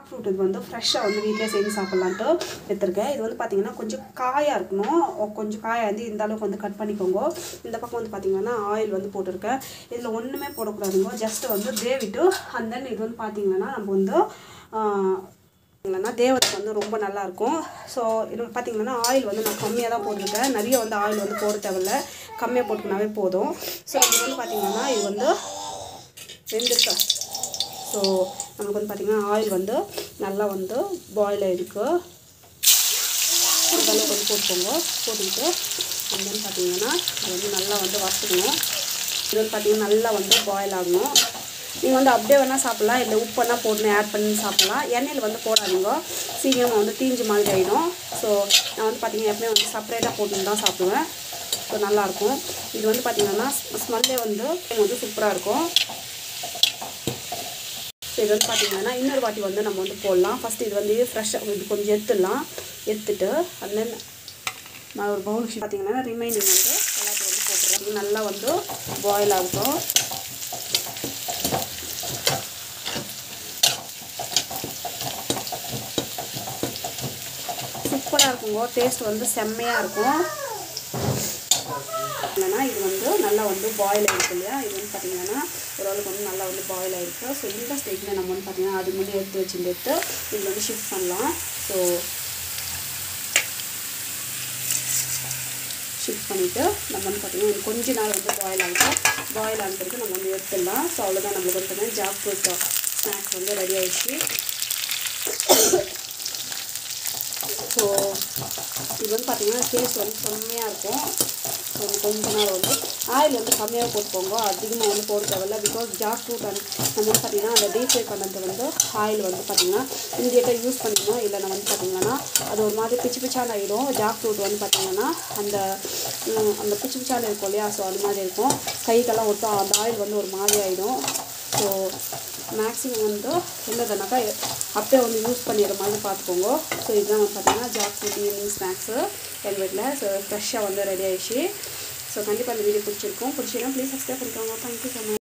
jack fruit இது வந்து ஃப்ரெஷ்ஷாக வந்து வீட்டிலே செஞ்சு சாப்பிட்லான்ட்டு எடுத்திருக்கேன் இது வந்து பார்த்தீங்கன்னா கொஞ்சம் காயாக இருக்கணும் கொஞ்சம் காயாக வந்து இந்த அளவுக்கு வந்து கட் பண்ணிக்கோங்க இந்த பக்கம் வந்து பார்த்தீங்கன்னா ஆயில் வந்து போட்டிருக்கேன் இதில் ஒன்றுமே போடக்கூடாதுங்க ஜஸ்ட் வந்து தேவிட்டு அண்ட் தென் இது வந்து பார்த்தீங்கன்னா நம்ம வந்து ஆஹ், இல்லைன்னா தேவத்துக்கு வந்து ரொம்ப நல்லாயிருக்கும் ஸோ இது பார்த்தீங்கன்னா ஆயில் வந்து நான் கம்மியாக தான் போட்டிருக்கேன் நிறைய வந்து ஆயில் வந்து போட தேவையில்ல கம்மியாக போட்டுக்கினாவே போதும் ஸோ இது வந்து பார்த்தீங்கன்னா இது வந்து வெந்திருக்கா ஸோ நமக்கு வந்து பார்த்திங்கன்னா ஆயில் வந்து நல்லா வந்து பாயில் ஆகிருக்கு இதெல்லாம் கொஞ்சம் போட்டுக்கோங்க போட்டுக்கிட்டு and then பார்த்தீங்கன்னா இது வந்து நல்லா வந்து வறுத்துக்கணும் இது வந்து பார்த்தீங்கன்னா நல்லா வந்து பாயில் ஆகணும் நீங்கள் வந்து அப்படியே வேணால் சாப்பிட்லாம் இல்லை உப்பு வேணால் போட்டு ஆட் பண்ணி சாப்பிட்லாம் எண்ணெயில் வந்து போடாதீங்க சீக்கிரமாக வந்து தீஞ்சு மாதிரி ஆகிடும் ஸோ நான் வந்து பார்த்தீங்கன்னா எப்பவுமே வந்து செப்பரேட்டாக போட்டு தான் சாப்பிடுவேன் ஸோ நல்லாயிருக்கும் இது வந்து பார்த்தீங்கன்னா ஸ்மெல்லே வந்து வந்து சூப்பராக இருக்கும் ஸோ இது வந்து பார்த்தீங்கன்னா இன்னொரு வாட்டி வந்து நம்ம வந்து போடலாம் ஃபஸ்ட்டு இது வந்து ஃப்ரெஷ்ஷாக இது கொஞ்சம் எடுத்துடலாம் எடுத்துட்டு and then நான் ஒரு பவுல் பார்த்தீங்கன்னா ரிமைனிங் வந்து எல்லாத்தையும் வந்து போட்டுருவேன் இது நல்லா வந்து பாயில் ஆகட்டும் சூப்பராக இருக்குங்க டேஸ்ட் வந்து செம்மையாக இருக்கும் என்னன்னா இது வந்து நல்லா வந்து பாயில் ஆகிருக்கு இல்லையா இது வந்து பார்த்தீங்கன்னா ஓரளவுக்கு வந்து நல்லா வந்து பாயில் ஆகிருக்கு ஸோ இந்த ஸ்டேஜில் நம்ம வந்து பார்த்தீங்கன்னா அது முன்னாடி எடுத்து வச்சுட்டு எடுத்து இதில் வந்து ஷிஃப்ட் பண்ணலாம் ஸோ ஷிஃப்ட் பண்ணிவிட்டு நம்ம வந்து பார்த்தீங்கன்னா இது கொஞ்ச நாள் வந்து பாயில் ஆகிட்டோம் பாயில் ஆன பிறகு நம்ம வந்து எடுத்துடலாம் ஸோ அவ்வளோதான் நம்மளுக்கு வந்து பார்த்தீங்கன்னா ஜாக் ஃப்ரூட் ஸ்நாக்ஸ் வந்து ரெடி ஆயிடுச்சு ஸோ இது வந்து பார்த்தீங்கன்னா டேஸ்ட் வந்து செம்மையாக இருக்கும் ஸோ கொஞ்ச நாள் வந்து ஆயில் வந்து கம்மியாக போட்டுக்கோங்க அதிகமாக வந்து போட தேவையில்ல பிகாஸ் ஜாக் ஃப்ரூட் அண்ட் நம்ம வந்து பார்த்தீங்கன்னா அந்த டீப் ஃப்ரை பண்ணது வந்து ஆயில் வந்து பார்த்தீங்கன்னா இந்தியட்டாக யூஸ் பண்ணிக்கணும் இல்லைன்னா வந்து பார்த்தீங்கன்னா அது ஒரு மாதிரி பிச்சு பிச்சான ஆகிடும் ஜாக் ஃப்ரூட் வந்து பார்த்தீங்கன்னா அந்த ம், அந்த பிச்சு பிச்சான இருக்கும் இல்லையா ஸோ அது மாதிரி இருக்கும் கைக்கெல்லாம் ஒட்டும் அந்த ஆயில் வந்து ஒரு மாதிரி ஆகிடும் ஸோ மேக்ஸிமம் வந்து என்னதுனாக்கா அப்படியே வந்து யூஸ் பண்ணிடுற மாதிரி பார்த்துக்கோங்க ஸோ இதுதான் வந்து பார்த்தீங்கன்னா ஜாக் ஃப்ரூட் ஈவினிங் ஸ்நாக்ஸு எங்கள் வீட்டில் ஸோ ஃப்ரெஷ்ஷாக வந்து ரெடி ஆயிடுச்சு ஸோ கண்டிப்பாக இந்த வீடியோ பிடிச்சிருக்கும் பிடிச்சிருந்தா ப்ளீஸ் சப்ஸ்கிரைப் பண்ணிக்கோங்க தேங்க்யூ ஸோ மச்